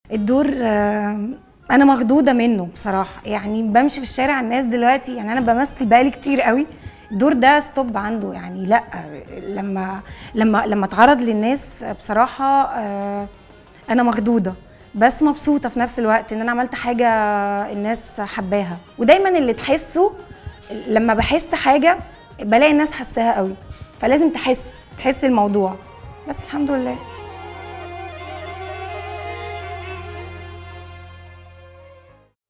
الدور آه، انا مخضوضه منه بصراحه يعني بمشي في الشارع الناس دلوقتي يعني انا بمثل بقالي كتير قوي الدور ده ستوب عنده يعني لا لما لما لما اتعرض للناس بصراحه آه، انا مخضوضه بس مبسوطه في نفس الوقت ان انا عملت حاجه الناس حباها ودايما اللي تحسه لما بحس حاجه بلاقي الناس حساها قوي فلازم تحس تحس الموضوع بس الحمد لله